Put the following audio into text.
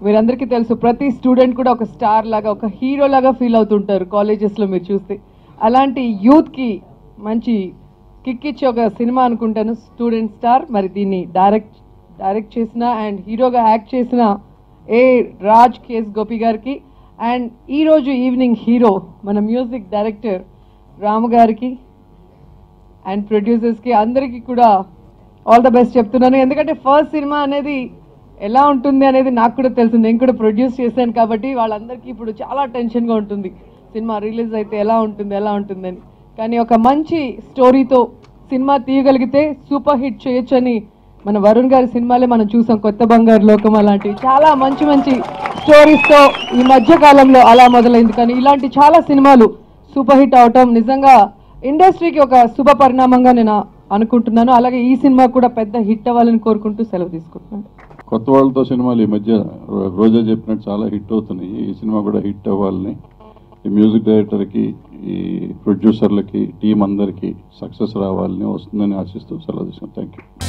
మీరందరికీ తెలుసు ప్రతి స్టూడెంట్ కూడా ఒక స్టార్ లాగా ఒక హీరో లాగా ఫీల్ అవుతుంటారు కాలేజెస్లో మీరు చూస్తే అలాంటి యూత్కి మంచి కిక్ ఇచ్చే ఒక సినిమా అనుకుంటాను స్టూడెంట్ స్టార్ మరి దీన్ని డైరెక్ట్ డైరెక్ట్ చేసిన అండ్ హీరోగా యాక్ట్ చేసిన ఏ రాజ్ కేఎస్ గోపి గారికి అండ్ ఈరోజు ఈవినింగ్ హీరో మన మ్యూజిక్ డైరెక్టర్ రాము గారికి అండ్ ప్రొడ్యూసర్స్కి అందరికీ కూడా ఆల్ ద బెస్ట్ చెప్తున్నాను ఎందుకంటే ఫస్ట్ సినిమా అనేది ఎలా ఉంటుంది అనేది నాకు కూడా తెలుసు నేను కూడా ప్రొడ్యూస్ చేశాను కాబట్టి వాళ్ళందరికీ ఇప్పుడు చాలా టెన్షన్గా ఉంటుంది సినిమా రిలీజ్ అయితే ఎలా ఉంటుంది ఎలా ఉంటుందని కానీ ఒక మంచి స్టోరీతో సినిమా తీయగలిగితే సూపర్ హిట్ చేయొచ్చని మన వరుణ్ గారి సినిమాలే మనం చూసాం కొత్త బంగారు లోకం అలాంటివి చాలా మంచి మంచి స్టోరీస్తో ఈ మధ్య కాలంలో అలా మొదలైంది కానీ ఇలాంటి చాలా సినిమాలు సూపర్ హిట్ అవటం నిజంగా ఇండస్ట్రీకి ఒక శుభ పరిణామంగా నేను అనుకుంటున్నాను అలాగే ఈ సినిమా కూడా పెద్ద హిట్ అవ్వాలని కోరుకుంటూ సెలవు తీసుకుంటున్నాను కొత్త వాళ్ళతో సినిమాలు ఈ మధ్య రో- రోజా చెప్పినట్టు చాలా హిట్ అవుతున్నాయి ఈ సినిమా కూడా హిట్ అవ్వాలని ఈ మ్యూజిక్ డైరెక్టర్కి ఈ ప్రొడ్యూసర్లకి టీం అందరికీ సక్సెస్ రావాలని వస్తుందని ఆశిస్తూ సెలవు తీసుకున్నాను థ్యాంక్ యూ